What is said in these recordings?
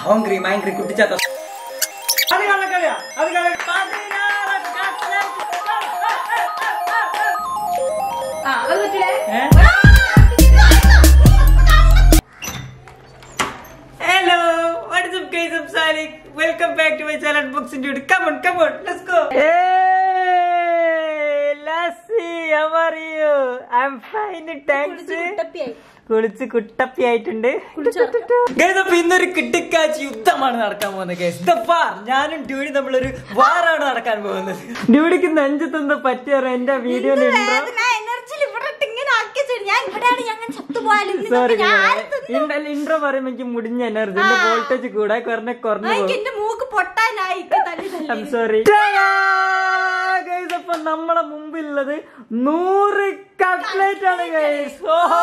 ഹോങ്ക്രി മൈങ്ക്രി കുട്ടിച്ചാത്ത അത് കള്ളക്കളിയാ അത് കളി പതിനാറ് ആ അത് പറ്റില്ലേ hello what's up guys up Salik welcome back to my channel books in duty come on come on let's go Lassi how are you I am fine thanks കുളിച്ച് കുട്ടപ്പി ആയിട്ടുണ്ട് ഗൈസ് അപ്പൊ ഇന്നൊരു കിട്ടിക്കാച്ച് യുദ്ധമാണ് നടക്കാൻ പോകുന്നത് ഗൈസ് ദഫാർ ഞാനും ഡ്യൂഡി നമ്മളൊരു വാറാണ് നടക്കാൻ പോകുന്നത് ഡ്യൂഡിക്ക് നെഞ്ചത്തൊന്ന് പറ്റിയ എന്റെ വീഡിയോയിൽ ഉണ്ടോ എനർജിയിൽ ഇവിടെ ഇട്ട് ഇങ്ങനെ ആക്കി വെച്ചിട്ട് ഞാൻ ഇവിടെയാണ് ഞങ്ങൾ ചത്തുപോയാലും ഇന്ന് സോറി ഞാൻ ആരും തിന്നു. ഇൻട്രോ പറയുമ്പോ എനിക്ക് മുടിഞ്ഞ എനർജി എന്റെ വോൾട്ടേജ് കൂടെ കുറഞ്ഞ കുറഞ്ഞു എനിക്ക് പോകും എന്റെ മൂക്ക് പൊട്ടാനായി ഇക്ക് തല്ലി തല്ലി. ഐം സോറി അപ്പൊ നമ്മളെ മുമ്പിലുള്ളത് നൂറ് കട്ട്ലേറ്റ് ആണ് ഗൈസ് ഓഹോ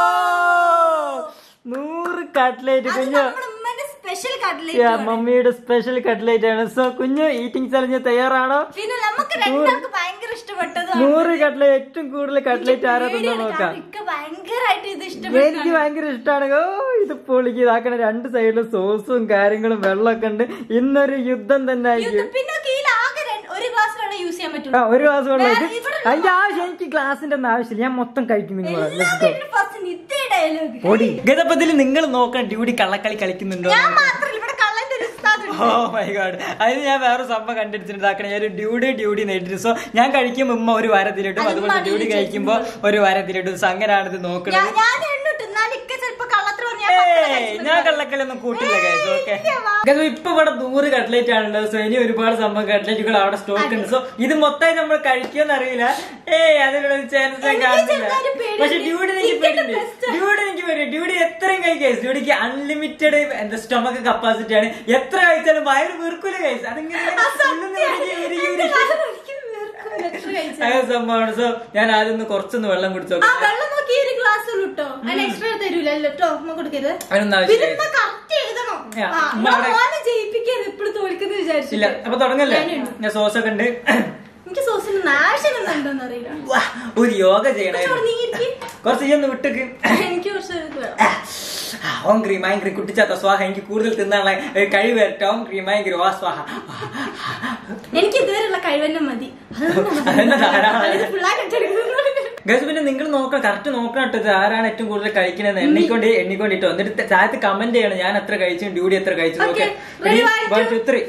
നൂറ് കട്ട്ലേറ്റ് അത് കുഞ്ഞു നമ്മുടെ ഉമ്മന്റെ സ്പെഷ്യൽ Yeah, കട്ട്ലേറ്റ് മമ്മിയുടെ സ്പെഷ്യൽ കട്ട്ലേറ്റ് ആണ് സോ കുഞ്ഞു ഈറ്റിംഗ് ചലഞ്ച് തയ്യാറാണോ പിന്നെ നമുക്ക് രണ്ടാൾക്ക് ഭയങ്കര ഇഷ്ടപ്പെട്ടത് നൂറ് കട്ട്ലേറ്റ് ഏറ്റവും കൂടുതൽ കട്ട്ലേറ്റ് ആരാ തിന്നാ നോക്കാം എനിക്ക് ഭയങ്കരമായിട്ട് ഇത് ഇഷ്ടപ്പെട്ടു എനിക്ക് ഭയങ്കര ഇഷ്ടമാണ് ഓ ഇത് പൊളിക്ക് ഇതാക്കണ രണ്ട് സൈഡിലും സോസും കാര്യങ്ങളും വെള്ളമൊക്കെ ഉണ്ട് ഇന്നൊരു യുദ്ധം തന്നെ ആയിരിക്കും പിന്നെ കീഴിൽ ആകെ രണ്ട്- ഒരു ഗ്ലാസ്സിലാണ് യൂസ് ചെയ്യാൻ ആ പറ്റുള്ളൂ ഒരു ഗ്ലാസ് വെള്ളം വേറെ ഇത് ഇവിടെ അതിന്റെ ആവശ്യം എനിക്ക് ഗ്ലാസിന്റെ ഒന്നും ആവശ്യമില്ല ഞാൻ മൊത്തം കഴിക്കും നിങ്ങൾ എല്ലാവരും ഫസ്റ്റ് ഇതേ ഡയലോഗ് പൊടി ഗതപ്പത്തിൽ നിങ്ങൾ നോക്കണം ഡ്യൂട്ടി കള്ളക്കളി കളിക്കുന്നുണ്ടോ ഞാൻ മാത്രല്ല ഇവിടെ കള്ളന്റെ ഒരു ഉസ്താദ് ഉണ്ട്. ഓ മൈ ഗാഡ് അതിന് ഞാൻ വേറെ സംഭവം കണ്ടിട്ടിട്ടുണ്ടാക്കണം ഞാൻ ഒരു ഡ്യൂഡി ഡ്യൂഡി നേരിട്ടു സോ ഞാൻ കഴിക്കുമ്പോൾ ഉമ്മ ഒരു വാരത്തിലിട്ടും അത് അതുപോലെ മടി ഡ്യൂഡി കഴിക്കുമ്പോൾ ഒരു വാരത്തിലിട്ടും സോ അങ്ങനെയാണ് ഇത് നോക്കുന്നത് ഞാൻ ഞാൻ എണ്ണിട്ട് എന്നാലും ഇക്ക ചിലപ്പോ കള്ളത്തിൽ പറഞ്ഞാൽ ഏയ്, ഞാൻ കള്ളക്കളി ഒന്നും കൂട്ടില്ല ഗൈസ് ഓക്കെ ഇപ്പൊ ഇവിടെ നൂറ് കട്ട്ലേറ്റ് ആണുള്ളത് സോ ഇനി ഒരുപാട് സംഭവം കട്ട്ലേറ്റുകൾ അവിടെ സ്റ്റോക്ക് ഉണ്ട് സോ ഇത് മൊത്തമായി നമ്മൾ കഴിക്കുമെന്ന് അറിയില്ല ഏയ് അതിനുള്ള ചാൻസ് ഞാൻ എനിക്ക് കാണുന്നില്ല ചെറുതായിട്ട് പേടിയുണ്ട്. പക്ഷെ ഡ്യൂഡി എനിക്ക് ഇതൊക്കെ പേടിയുണ്ട് best ആ. ഡ്യൂഡി എനിക്ക് പേടി ഡ്യൂഡി എത്രയും കഴിക്കാം ഡ്യൂഡിക്ക് അൺലിമിറ്റഡ് എന്താ സ്റ്റൊമക്ക് കപ്പാസിറ്റി ആണ് എത്ര കഴിച്ചാലും വയറ് വീർക്കൂല കഴിച്ചു അതിങ്ങനെ ഉള്ളിന്ന് ഉരുകി, ഉരുകി, ഉരുകി. അങ്ങനെ സംഭവമാണ് സോ ഞാൻ ആദ്യം ഒന്ന് കുറച്ചൊന്ന് വെള്ളം കുടിച്ചു ആ നോക്കാം വെള്ളം നോക്കി ഒരു ഗ്ലാസ് ഇട്ടോ അതിന് എക്സ്ട്രാ തരൂലല്ലോ കേട്ടോ അമ്മ കൊടുക്കരുത് അതിനൊന്നും പിന്നെ ആവശ്യമില്ല കറക്റ്റ് എഴുതണം Yeah, ആ, ഉമ്മ ഞാൻ അവിടെ- മോനെ ജയിപ്പിക്കരുത് ഇപ്പോഴും തോൽക്കുന്ന ഇല്ല വിചാരിച്ചില്ല അപ്പൊ തുടങ്ങല്ലേ ഞാനുണ്ട്. ഞാൻ സോസ് ഒക്കെ ഉണ്ട് എനിക്ക് സോസിന് ആവശ്യം ഉണ്ടോന്ന് അറിയില്ല വാ, ഒരു യോഗ കുറച്ച് ചെയ്യണായിരുന്നു അവിടെ നീ ഇരിക്ക്. കുറച്ച് ഈ ഒന്ന് വിട്ടേക്ക് എനിക്ക് കുറച്ച് ഇത് വേണം. ഓം ക്രീം മൈൻ ക്രീം കുട്ടിച്ചാത്ത സ്വാഹ എനിക്ക് കൂടുതൽ തിന്നാനുള്ള ഒരു കഴിവ് വരട്ടെ ഓം ക്രീം മൈൻ ക്രീം വാ സ്വാഹ എനിക്ക് ഇതുവരെയുള്ള കഴിവന്നെ മതി അതന്നെ ധാരാളം. ഫുള്ളായിട്ട് ഗസ് പിന്നെ നിങ്ങൾ നോക്കണം കറക്റ്റ് നോക്കണം കേട്ടോ ഇത് ആരാണ് ഏറ്റവും കൂടുതൽ കഴിക്കണത് എണ്ണിക്കൊണ്ട് എണ്ണിക്കൊണ്ടിട്ടോ എന്നിട്ട് താഴത്ത് കമന്റ് ചെയ്യണം ഞാൻ എത്ര കഴിച്ചു ഡ്യൂട്ടി എത്ര കഴിച്ചു ഓക്കെ നോക്കെ വൺ ടു ത്രീ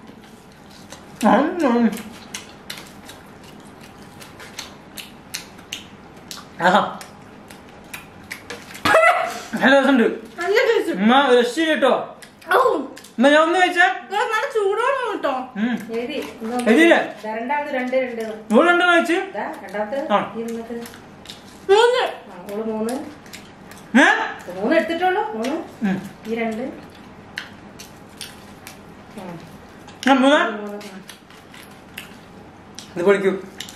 ആഹാ നല്ല രസമുണ്ട് നല്ല ടേസ്റ്റ് ഉമ്മ രക്ഷ കേട്ടോ ഓ ഉമ്മ ഞാൻ ഒന്ന് കഴിച്ചാ ഇത് നല്ല ചൂടോണം കേട്ടോ ഉം. എഴുതി എഴുതിയില്ലേ? രണ്ടാമത് രണ്ട് രണ്ട് നൂലുണ്ടോ കഴിച്ച് ഇതാ രണ്ടാമത്തെ ആ. ഇരുന്നത് മൂന്ന് ആ, ഓള് മൂന്ന് ഏ? മൂന്ന് എടുത്തിട്ടുള്ളൂ മൂന്ന് ഉം. ഈ രണ്ട് ആ, ആ, മൂന്ന് ഈ മൂന്ന് ആ. ഇത് പൊളിക്കൂ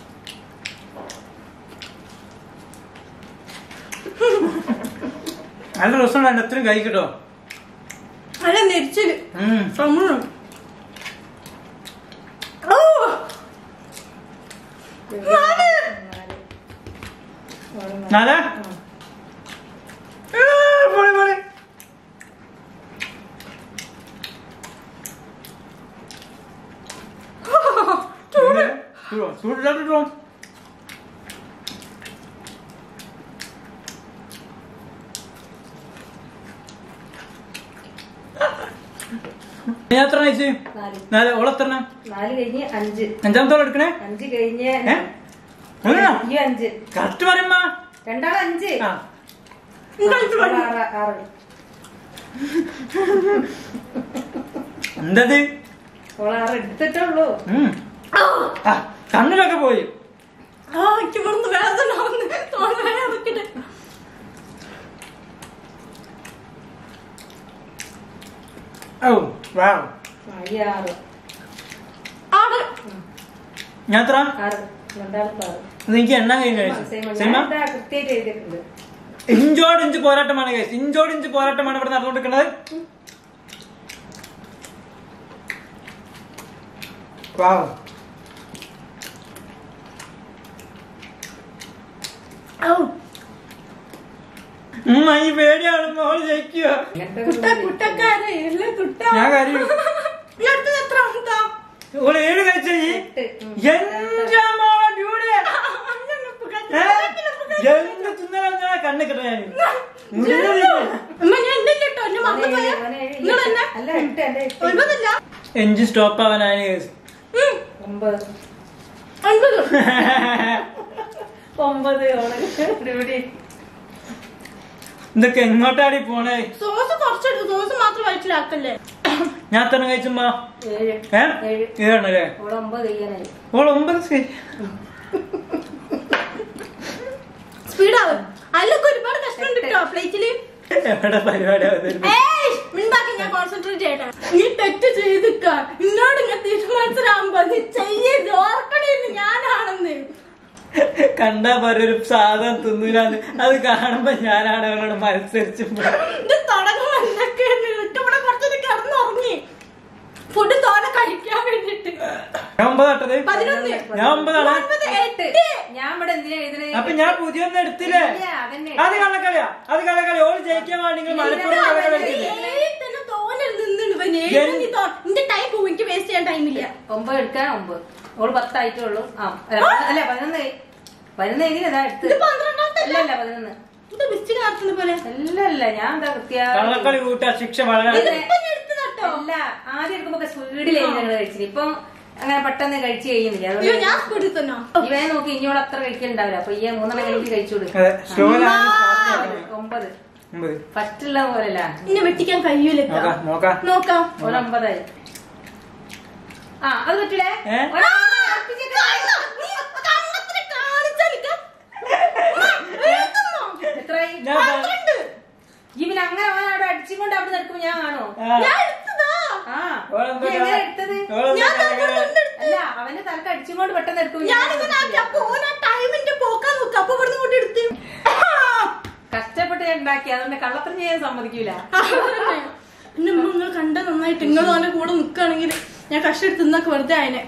നല്ല രസമുണ്ട് എത്രയും കഴിക്കട്ടോ നല്ല നെരിച്ചില് ഉം. സമൂഹം ഓ നാല്. ഓള് നാല്. നാല് ആ, പൊളി പൊളി ചൂട് ചൂടില്ലാട്ടോ ഞാൻ എത്ര കഴിച്ച് നാല് നാല് ഓളെത്ര നാല് കഴിഞ്ഞ് അഞ്ച് അഞ്ചാമത്തോളം എടുക്കണേ അഞ്ച് കഴിഞ്ഞ് ഏ? മൂന്നാ? ഈ അഞ്ച് കറക്റ്റ് പറയുമ്പോ രണ്ടാൾ അഞ്ച് ആ ഇങ്ങോട്ട് ഓള് വരൂ. ആറ് ആറ് എന്തത് ഓള് ആറ് എടുത്തിട്ടുള്ളൂ ഉം. ആ, കണ്ണിലൊക്കെ പോയി ആ എനിക്ക് ഇവിടുന്ന് വേദന ആവുന്നു. തോന്നുന്നു വേദന നിൽക്കട്ടെ. ഓ വാ ആ, ഈ ആറ് ആറ്. ഞാൻ എത്ര ആറ് രണ്ടാമത്തെ ആറ് ഇത് എനിക്ക് എണ്ണ കഴിഞ്ഞു സെയിം സിനിമ ഞാൻ ഇതാ കൃത്യമായിട്ട് എഴുതിയിട്ടുണ്ട് ഇഞ്ചോട് ഇഞ്ച് പോരാട്ടമാണ് guys. ഇഞ്ചോട് ഇഞ്ച് പോരാട്ടമാണ് ഇവിടെ നടന്നുകൊണ്ടിരിക്കുന്നത് വാവ് ഔ. ഉമ്മ ഈ പേടിയാണ് മോള് ജയിക്കുക കുട്ട കുട്ടക്കാരെ എല്ലാം കുട്ട ഞാൻ കരയും ഈ അടുത്തത് എത്ര ഉണ്ടാ ഓള് ഏഴ് കഴിച്ച എന്റെ മോളെ ഡ്യൂഡി എന്ത് തിന്നലാ കണ്ണു കിട്ടാ ഞാൻ അമ്മ ഞാൻ എന്തില്ല കേട്ടോ എന്നെ മറന്നു പോയ അവനെ ഏഴ് നിങ്ങൾ തന്നെ അല്ല എട്ട് അല്ല എട്ട് ഒൻപതില്ല എഞ്ചിൻ സ്റ്റോപ്പ് ആവാനാണ് ഉം, ഒമ്പത് ഒൻപത് ഒമ്പത് ഓള് ഇവിടെ ഇതൊക്കെ എങ്ങോട്ടാടി പോണേ സോസ് കുറച്ചെടുത്ത് സോസ് മാത്രം വയറ്റിലാക്കല്ലേ ഞാൻ തന്നെ കഴിച്ചുമ്മ ഏഴ് ഏ ഏഴ് ഏഴാണല്ലേ ഓള് ഒമ്പത് ചെയ്യാനായി ഓൾ ഒമ്പത് ശരി സ്പീഡാവും അതിലൊക്കെ ഒരുപാട് കഷ്ടം ഉണ്ട് കേട്ടോ പ്ലേറ്റില് എവിടെ പരിപാടി അവതരിപ്പിക്കും ഏയ്, മിണ്ടാക്കി ഞാൻ കോൺസെൻട്രേറ്റ് ചെയ്യട്ടെ നീ തെറ്റ് ചെയ്തിക്ക എന്നോട് ഇങ്ങനെ തീരുമാനിച്ചതാകുമ്പോ നീ ചെയ്യരുത് ഓർക്കണേന്ന് ഞാനാണെന്ന് കണ്ടാ പറയും ഒരു സാധനം തിന്നൂലാന്ന് അത് കാണുമ്പോ ഞാനാണ് അവളോട് മത്സരിച്ചു ഇത് തുടങ്ങുമ്പോ എന്തൊക്കെ ഇവിടെ കുറച്ചൊരു കിടന്നുറങ്ങി ഫുഡ് തോനെ കഴിക്കാൻ വേണ്ടിട്ട് ഞാൻ ഒമ്പതാട്ടത് പതിനൊന്ന് ഞാൻ ഒമ്പതാണ് ഒൻപത് എട്ട് ഞാൻ ഇവിടെ എന്തിനാ എഴുതണേ അപ്പൊ ഞാൻ പുതിയൊന്നും എടുത്തില്ലേ ഇല്ല, അതന്നെ. അത് കള്ളക്കളിയാ അത് കള്ളക്കളി ഓള് ജയിക്കാൻ വേണ്ടി നിങ്ങൾ മലപ്പുറം കള്ളക്കളി കളിച്ചില്ലേ ഏയ് തന്നെ തോനെ നിന്നിട്ട് ഇവൻ ഏഴ് നീ തോ- നിന്റെ ടൈം പോകും എനിക്ക് വേസ്റ്റ് ചെയ്യാൻ ടൈമില്ല ഒമ്പത് എടുക്കാൻ ഒമ്പത് ഓള് പത്തായിട്ടേ ഉള്ളൂ ആ അല്ല, അല്ല പതിനൊന്ന് കഴി- പതിനൊന്ന് എഴുതി അതാ എടുത്ത് ഇത് പന്ത്രണ്ടാമത്തെ അല്ല അല്ല പതിനൊന്ന് ഇത് ബിസ്റ്റി നടത്തുന്ന പോലെ അല്ല അല്ല ഞാൻ എന്താ കൃത്യ കള്ളക്കളി കൂട്ടാ ശിക്ഷ വളരെ ഇതിപ്പോ ഞാൻ എടുത്തതാട്ടോ അല്ല ആദ്യം എടുക്കുമ്പോ സ്പീഡിലായിരുന്നു ഞങ്ങള് കഴിച്ചിട്ട് ഇപ്പൊ അങ്ങനെ പെട്ടെന്ന് കഴിച്ച് കഴിയുന്നില്ല അയ്യോ അതുകൊണ്ട് ഞാൻ സ്കൂളിൽ തന്നെ ഇവയെ നോക്കി ഇനിയോട് അത്ര കഴിക്കലുണ്ടാവില്ല അപ്പൊ ഈ മൂന്നെണ്ണം കഴിച്ച് കഴിച്ചോട് അതെ സ്ലോയിലാണ് ഒമ്പത് ഒമ്പത് ഫസ്റ്റ് ഉള്ള പോലല്ല ഇന്നെ വെട്ടിക്കാൻ കഴിയൂല നോക്കാം നോക്കാം നോക്കാം ഒരു ഒമ്പതായി ആ അത് പറ്റില്ലേ ഏ? എത്രയായി ഞാൻ പ- ഇവൻ അങ്ങനെ അവൻ അവിടെ അടിച്ചുകൊണ്ട് അവിടെ നിൽക്കുമ്പോ ഞാൻ കാണോ ആ. ആ ഓളെന്താ നീ എങ്ങനെ എടുത്തത് ഓളെന്താ കള്ളക്കളി? അല്ല അവന്റെ തലക്ക് അടിച്ചുകൊണ്ട് പെട്ടെന്ന് എടുക്കും ഞാൻ ഞാനിങ്ങനെ ആക്കി അപ്പൊ ഓന ടൈമിന്റെ പോക്കാൻ നോക്കാം അപ്പൊ ഇവിടുന്ന് കൂട്ടി എടുത്ത് കഷ്ടപ്പെട്ട് ഞാൻ ഉണ്ടാക്കി അതുകൊണ്ട് കള്ളത്തരം ചെയ്യാൻ സമ്മതിക്കൂല പിന്നെ നിങ്ങൾ കണ്ട നന്നായിട്ട് നിങ്ങൾ അവന്റെ കൂടെ നിക്കുകയാണെങ്കിൽ ഞാൻ കഷ്ടം തിന്നൊക്കെ വെറുതെ അതിനെ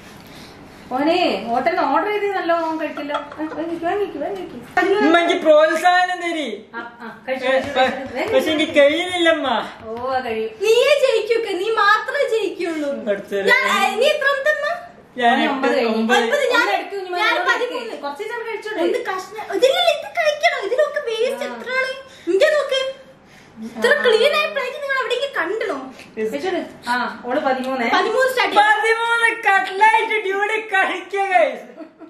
ഓനെ ഹോട്ടലിൽ ഓർഡർ ചെയ്ത് നല്ലോണം കഴിക്കല്ലോ ആ, വാങ്ങിക്ക്, വാങ്ങിക്ക്, വാങ്ങിക്ക്. ഉമ്മ എനിക്ക് പ്രോത്സാഹനം തരി ആ, ആ, കഴിച്ചു, ഏ, കഴിച്ചു, പ- കഴിച്ചു. വേഗം പക്ഷെ എനിക്ക് കഴിയുന്നില്ലമ്മ ഓ അത് കഴിയും നീയേ ജയിക്കൂക്കെ നീ മാത്രമേ ജയിക്കുള്ളൂ പഠിച്ചത്. ഞാൻ- ഏ, നീ എത്ര തന്ന ഞാൻ ഓനെ ഒമ്പത് എട്ട്, കഴിഞ്ഞു. ഒമ്പത് ഒമ്പത് ഞാൻ ഒന്ന് എടുക്ക് കുഞ്ഞുമോനെ, ഞാൻ ഒന്ന് എടുക്ക്. പതിമൂന്ന് കുറച്ച് ദിവസം കഴിച്ചോളൂ എന്ത് കഷ്ണം ഇതിലല്ല ഇത് കഴിക്കണം ഇതിലൊക്കെ വേസ്റ്റ് എത്രയാണ് ഇന്റെ നോക്ക് ഇത്ര ക്ലീൻ ആയ പ്ലേറ്റ് നിങ്ങൾ എവിടേക്ക് കണ്ടണോ കഴിച്ചോളൂ ആ ഓള് പതിമൂന്നേ പതിമൂന്ന് സ്റ്റാർട്ട് പതിമൂന്ന് കട്ട്ലൈറ്റ് ഡ്യൂടി കഴിക്കുക guys.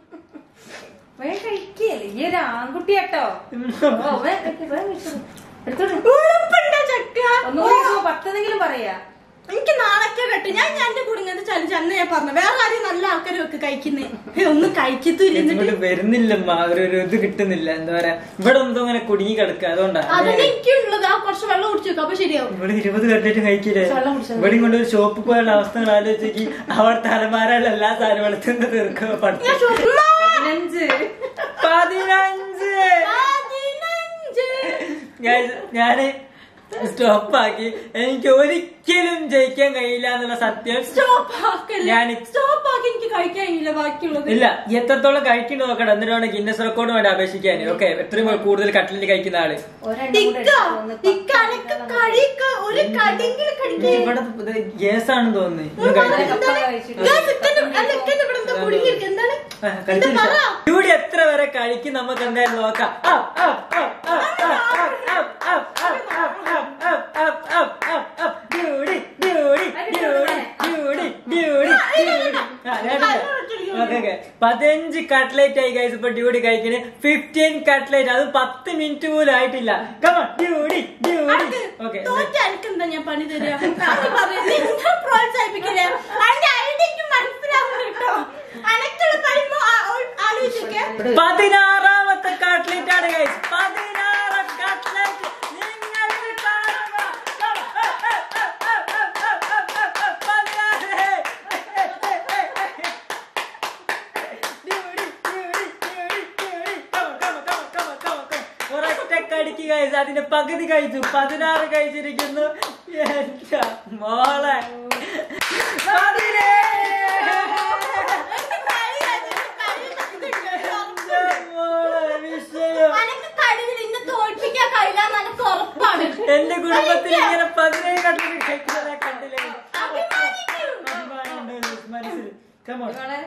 വേഗം കഴിക്കല്ലേ ഈ ഒരു ആൺകുട്ടിയാട്ടോ ഓ, വേഗം കഴിക്ക്, വേഗം കഴിച്ചോളൂ. എടുത്തോളൂ. ഉളുപ്പുണ്ടോ ചക്ക ഒന്നുകൂടി ഇപ്പൊ പത്തെന്നെങ്കിലും പറയാ എനിക്ക് നാളൊക്കെ കെട്ട് ഞാൻ ഞാൻ എന്റെ കൂടെ ഇങ്ങനത്തെ ചലഞ്ച് അന്ന് ഞാൻ പറഞ്ഞു വേറെ ആരും നല്ല ആൾക്കാരും ഒക്കെ കഴിക്കുന്നേ ഒന്നും കഴിക്കത്തില്ല എന്നിട്ട് ഇങ്ങോട്ട് വരുന്നില്ലമ്മ ഒരു ഒരു ഇത് കിട്ടുന്നില്ല എന്താ പറയാ ഇവിടെ എന്തോ ഇങ്ങനെ കുടുങ്ങി കിടക്കുക അതുകൊണ്ടാ അതന്നെ എനിക്കുള്ളത് ആ കുറച്ച് വെള്ളം കുടിച്ചു വെക്കും അപ്പൊ ശരിയാവും ഇവിടെ ഇരുപത് കട്ട്ലേറ്റ് കഴിക്കില്ലേ വെള്ളം കുടിച്ചാ മതി. ഇവിടെ കൊണ്ട് ഒരു ഷോപ്പിൽ പോയുള്ള അവസ്ഥകൾ ആലോചിച്ചേക്ക് അവിടെ തലമാരയുള്ള എല്ലാ സാധനവും എടുത്തുകൊണ്ട് തീർക്കുക ഞാൻ പഠിച്ചു ചുമ്മാ പതിനഞ്ച് പതിനഞ്ച് പതിനഞ്ച്. Guys, ഞാന് സ്റ്റോപ്പ് ആക്കി എനിക്ക് ഒരിക്കലും ജയിക്കാൻ കഴിയില്ല എന്നുള്ള സത്യം സ്റ്റോപ്പ് ആക്കല്ലേ ഞാൻ- സ്റ്റോപ്പ് ആക്കി എനിക്ക് കഴിക്കാൻ കഴിയില്ല ബാക്കിയുള്ളത് ഇല്ല എത്രത്തോളം കഴിക്കുന്നു നോക്കണം എന്നിട്ടാണ് ഗിന്നസ് റെക്കോർഡ് വേണ്ടി അപേക്ഷിക്കാൻ ഓക്കെ എത്രയും കൂടുതൽ കട്ട്ലറ്റ് കഴിക്കുന്ന ആള് ഒരെണ്ണം കൂടെ ഇക്ക എടുത്ത് ഒന്ന് ഇക്ക അനക്ക് കഴിക്ക ഒരു കടിയെങ്കിലും കഴിക്കേ ഇവിടെ ഗ്യാസാണെന്ന് തോന്നുന്നു ഇത് കഴിക്കില്ല. കപ്പ കഴിച്ചിട്ട് ഞാൻ ഇക്കന്റെ അല്ല ഇക്കന്റെ ഇവിടെ എന്താ കുടുങ്ങിയിരിക്കും എന്താണ് ആ, കഴിച്ചില്ല. ഇത് പറ. ഇവിടെ എത്ര വരെ കഴിക്കും നമുക്ക് എന്തായാലും നോക്കാം Up, up, up, up, up, up, up, up, up, up, up, up, up, up, up. Duty, duty, duty, duty, duty, duty. ആ, ഞാൻ ഇല്ല. Okay, okay. പതിനഞ്ച് കട്ട്ലേറ്റ് ആയി കഴിച്ച് ഇപ്പൊ ഡ്യൂട്ടി കഴിക്കുന്നത് ഫിഫ്റ്റീൻ കട്ട്ലേറ്റ് അത് പത്ത് മിനിറ്റ് പോലും ആയിട്ടില്ല കമൺ ഡ്യൂട്ടി ഡ്യൂട്ടി ഓക്കെ തോറ്റ അനക്കെന്താ ഞാൻ പണി തരിക അത് പറയ്. നിങ്ങൾ പ്രോത്സാഹിപ്പിക്കില്ലേ അതിന്റെ ഐഡിയ എനിക്ക് മനസ്സിലാവുന്നു കേട്ടോ അനക്കുള്ള പണിമോ ആലോചിച്ചൊക്കെ പതിനാറാമത്തെ കട്ട്ലേറ്റ് ആണ് ഗൈസ് പതിനാറ് കട്ട്ലേറ്റ് നിങ്ങൾക്ക് കാണുക പതിനാറ്. ഡ്യൂടി, ഡ്യൂടി, ഡ്യൂടി, ഡ്യൂടി. Come on, come on, come on, come on, come on, come on. ഒരൊറ്റ കടിക്ക് കഴിച്ചു അതിന്റെ പകുതി കഴിച്ചു പതിനാറ് കഴിച്ചിരിക്കുന്നു എന്റെ മോളെ പതിനേഴ് എന്റെ മോളെ വിഷയം അനക്ക് കഴിവില്ല ഇന്നെ തോൽപ്പിക്കാൻ കഴിയില്ല Come on. ഇവളെ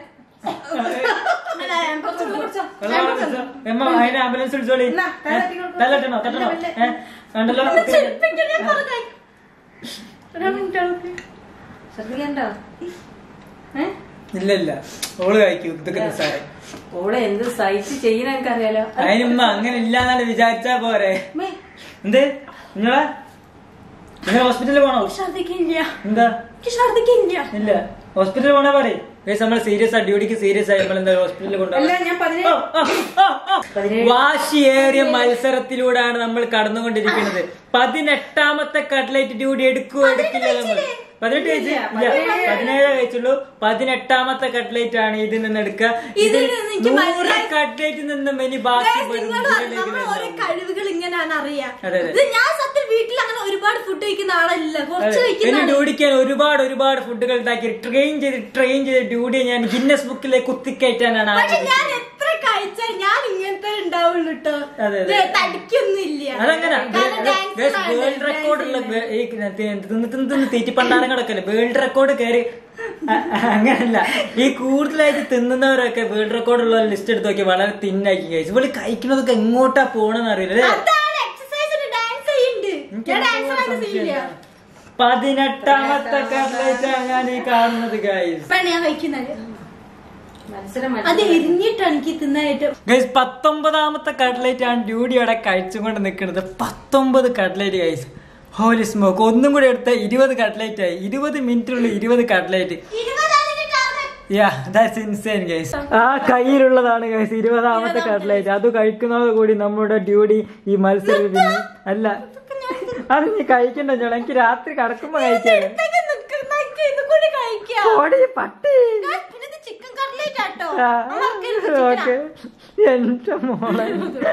അല്ല, ഞാൻ കുറച്ച് കുടിച്ചോ, കുടിച്ചോ. വെള്ളം കുടിച്ചോ. എമ്മ അതിന് ആംബുലൻസ് വിളിച്ചോളി എന്നാ, തല തട്ടി കൊടുക്ക്. തല്ലട്ടണോ തട്ടണോ ഏ വേണ്ടല്ലോ ചെരുപ്പിക്കണ ഞാൻ പറഞ്ഞേ. ഒരു മിനിറ്റ് അവൾക്ക്. ശ്രദ്ധിക്കണ്ടോ ഏ ഇല്ല ഇല്ല ഓള് കഴിക്കും ഇതൊക്കെ നിസ്സാരം ഓളെ എന്ത് സഹിച്ച് ചെയ്യണ എനിക്കറിയാലോ അതിനുമ്മ അങ്ങനെ ഇല്ലാന്നാണ് വിചാരിച്ചാ പോരെ മേ, എന്ത് നിങ്ങളെ നിങ്ങൾ ഹോസ്പിറ്റലിൽ പോണോ ഛർദ്ദിക്കില്ല. എന്താ എനിക്ക് ഛർദ്ദിക്കില്ല. ഇല്ല ഹോസ്പിറ്റലിൽ പോണേ പറയും നമ്മൾ സീരിയസ് ആ ഡ്യൂട്ടിക്ക് സീരിയസ് ആയി നമ്മൾ എന്താ ഹോസ്പിറ്റലിൽ അല്ല കൊണ്ടുപോകാം ഞാൻ പതിനേഴ് പതിനേഴ്. വാശിയേറിയ മത്സരത്തിലൂടെയാണ് നമ്മൾ കടന്നുകൊണ്ടിരിക്കുന്നത് പതിനെട്ടാമത്തെ കട്ട്ലൈറ്റ് ഡ്യൂട്ടി എടുക്കുവോ എടുക്കില്ല നമ്മൾ പതിനെട്ട് കഴിച്ചു ഇല്ല പതിനേഴ് കഴിച്ചുള്ളൂ പതിനെട്ടാമത്തെ കട്ട്ലൈറ്റ് ആണ് ഇതിൽ നിന്ന് എടുക്കുക ഇതിൽ ഇതിൽ നിന്ന് എനിക്ക് നൂറ് മനസ്സിലായി. കട്ട്ലൈറ്റ് നിന്നും ഇനി ബാക്കി Guys, വരും. നിങ്ങൾ ഇതിലേക്ക് നമ്മൾ ഓരോ വരുന്നത്. കഴിവുകൾ ഇങ്ങനെയാണ് അറിയാം അതെ, അതെ. ഇത് ഞാൻ സത്യം വീട്ടിൽ അങ്ങനെ ഒരുപാട് ഫുഡ് കഴിക്കുന്ന ആളല്ല കുറച്ച് അതെ. കഴിക്കുന്ന എന്നെ ആളാ. ഡ്യൂട്ടിക്കാൻ ഒരുപാട് ഒരുപാട് ഫുഡുകൾ ഉണ്ടാക്കി ട്രെയിൻ ചെയ്ത് ട്രെയിൻ ചെയ്ത് ഡ്യൂട്ടിയെ ഞാൻ ഗിന്നസ് ബുക്കിലേക്ക് കുത്തിക്കയറ്റാനാണ് പക്ഷെ ഞാൻ ആഗ്രഹിക്കുന്നത് എത്ര കഴിച്ചാൽ ഞാൻ ഇങ്ങനത്തെ ഉണ്ടാവുള്ളൂ കേട്ടോ അതെ, അതെ. തടിക്കൊന്നുമില്ല അതങ്ങനെ കാരണം dance ആണ്, വേൾഡ് റെക്കോർഡുള്ള dance ഈ തിന്ന് തിന്ന് തിന്ന് തീറ്റി പണ്ടാരങ്ങളൊക്കെ അല്ലേ വേൾഡ് റെക്കോർഡ് കയറി അ- അങ്ങനല്ല ഈ കൂടുതലായിട്ട് തിന്നുന്നവരൊക്കെ വേൾഡ് റെക്കോർഡ് ഉള്ള ലിസ്റ്റ് എടുത്ത് നോക്കി വളരെ തിന്നാക്കി കഴിച്ചു ഇവള് കഴിക്കുന്നതൊക്കെ എങ്ങോട്ടാ പോണെന്ന് അറിയില്ല അല്ലേ അതാണ് എക്സസൈസിന് ഡാൻസ് ചെയ്യുന്നുണ്ട് എനിക്ക് ഞാൻ എന്തോ ഡാൻസ് ആയിട്ട് സംശയം ചെയ്യില്ല ഉണ്ട്. പതിനെട്ടാമത്തെ കട്ട്ലൈറ്റ് ഞാൻ ഈ കാണുന്നത് ഗൈസ് ഇപ്പാണ് ഞാൻ കഴിക്കുന്നത് മത്സരം അത് എരിഞ്ഞിട്ടാണ് എനിക്ക് തിന്നായിട്ട് ഗൈസ് പത്തൊമ്പതാമത്തെ കട്ട്ലൈറ്റ് ആണ് ഡ്യൂട്ടി അവിടെ കഴിച്ചുകൊണ്ട് നിൽക്കുന്നത് പത്തൊമ്പത് കട്ട്ലൈറ്റ് ഗൈസ് ഹോലി സ്മോക്ക് ഒന്നും കൂടി എടുത്ത ഇരുപത് കട്ട്ലൈറ്റ് ആയി ഇരുപത് മിനിറ്റിലുള്ള ഇരുപത് കട്ട്ലൈറ്റ് ഇരുപതാളിന്റെ കാരണം യാ ദാറ്റ്സ് ഇൻസൈൻ ഗൈസ് ആ കയ്യിലുള്ളതാണ് ഗൈസ് ഇരുപതാമത്തെ കട്ട്ലൈറ്റ് അത് കഴിക്കുന്നതോട് കൂടി നമ്മുടെ ഡ്യൂട്ടി ഈ മത്സരത്തിന് അല്ല അത് നീ കഴിക്കണ്ട ചോള എനിക്ക് രാത്രി കടക്കുമ്പോ കഴിക്കാറ് ഇതൊക്കെ നിക്കുന്ന എനിക്ക് ഇത് കൂടി കഴിക്കാം ഓടി പട്ടി Guys, പിന്നെ ഇത് ചിക്കൻ കട്ട്ലേറ്റ് ആട്ടോ ആ, മറക്കരുത് ഓക്കെ എന്റെ മോളെ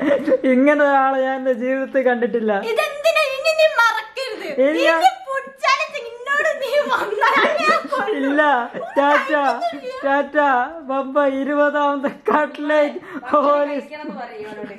ഇങ്ങനെ ഒരാളെ ഞാൻ എന്റെ ജീവിതത്തിൽ കണ്ടിട്ടില്ല ഇതെന്തിനാ ഇനി നീ മറക്കരുത് ഇല്ല. ഇനി food challenge നിന്നോട് നീ വന്നാൽ ഞാൻ കൊല്ലും. ഇല്ല ടാറ്റ ടാറ്റ ബമ്പ ഇരുപതാമത്തെ കട്ട്ലേറ്റ് ഹോലി കഴിക്കണമെന്ന് പറയും അവളോട്.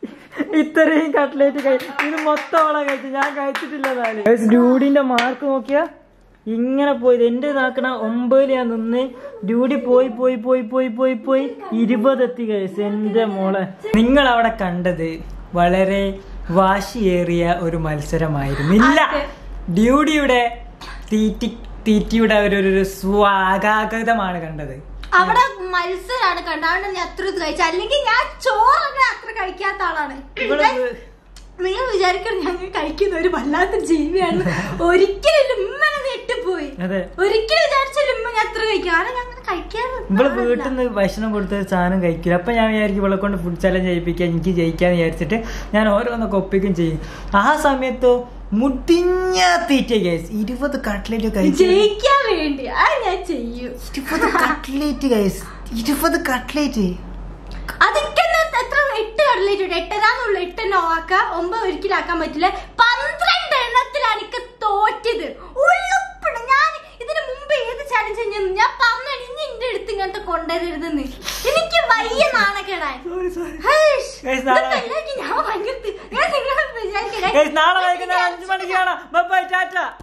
ഇത്രയും കട്ട്ലേറ്റ് കഴി ഇത് മൊത്തം അവളെ കഴിച്ചു ഞാൻ കഴിച്ചിട്ടില്ല ഡ്യൂഡിന്റെ മാർക്ക് നോക്കിയാ ഇങ്ങനെ പോയത് എന്റെ നാക്കണ ഒമ്പതിൽ ഞാൻ നിന്ന് ഡ്യൂട്ടി പോയി പോയി പോയി പോയി പോയി പോയി ഇരുപതെത്തി കഴിച്ചു എന്റെ മോളെ നിങ്ങൾ അവിടെ കണ്ടത് വളരെ വാശിയേറിയ ഒരു മത്സരമായിരുന്നു ഇല്ല ഡ്യൂഡിയുടെ തീറ്റി തീറ്റിയുടെ ഒരു ഒരു സ്വാഗതമാണ് കണ്ടത് അവിടെ മത്സരമാണ് കണ്ടത് അതുകൊണ്ട് ഞാൻ അത്ര ഇത് കഴിച്ചു അല്ലെങ്കിൽ ഞാൻ ചോറൊക്കെ അത്ര കഴിക്കാത്ത ആളാണ് ഇവിടെ നിങ്ങൾ വിചാരിക്കണം ഞങ്ങൾ കഴിക്കുന്ന ഒരു വല്ലാത്ത ജീവിയാണ് ഒരിക്കലും ഉമ്മനെ ഞെട്ടിപ്പോയി അതെ ഒരിക്കലും വിചാരിച്ചാലും ഉമ്മ ഞാൻ അത്ര കഴിക്കും കാരണം ഞാൻ അങ്ങനെ കഴിക്കാറ് ഇവള് വീട്ടിൽ നിന്ന് ഭക്ഷണം കൊടുത്ത ഒരു സാധനം കഴിക്കില്ല അപ്പൊ ഞാൻ വിചാരിക്കും ഇവളെ കൊണ്ട് ഫുഡ് ചലഞ്ച് ചെയ്യിപ്പിക്കാൻ എനിക്ക് ജയിക്കാന്ന് വിചാരിച്ചിട്ട് ഞാൻ ഓരോന്നൊക്കെ ഒപ്പിക്കും ചെയ്യും ആ സമയത്തോ മുടിഞ്ഞ തീറ്റ ഗൈസ് ഇരുപത് കട്ട്ലേറ്റ് കഴിച്ചു ജയിക്കാൻ വേണ്ടി അത് ഞാൻ ചെയ്യും ഇരുപത് കട്ട്ലേറ്റ് ഗൈസ് ഇരുപത് കട്ട്ലേറ്റ് അതൊക്കെ എത്ര എട്ട് കടലേറ്റ് ഉണ്ട് എട്ടരാന്നുള്ളു എട്ടെണ്ണോ ആക്ക ഒമ്പത് ഒരിക്കലാക്കാൻ പറ്റില്ല പന്ത്രണ്ട് എണ്ണത്തിലാണ് എനിക്ക് തോറ്റത് ഉള്ളുപ്പിണ് ഞാൻ ഇതിന് മുമ്പ് ഏത് ചാലഞ്ച് ഞാൻ ഞാൻ പറഞ്ഞു ഇനി എന്റെ അടുത്ത് ഇങ്ങനത്തെ കൊണ്ടുവരരുതെന്ന് എനിക്ക് വയ്യ നാണക്കേടാൻ ഹേഷ്, Guys, നാളെ- ഇതൊക്കെ എല്ലാവർക്കും ഞാൻ ഭയങ്കര തി- ഞാൻ നിങ്ങളെ വിചാരിക്കണേ നാളെ വൈകുന്നേരം അഞ്ചു മണിക്ക് കാണാം ബൈ ടാറ്റ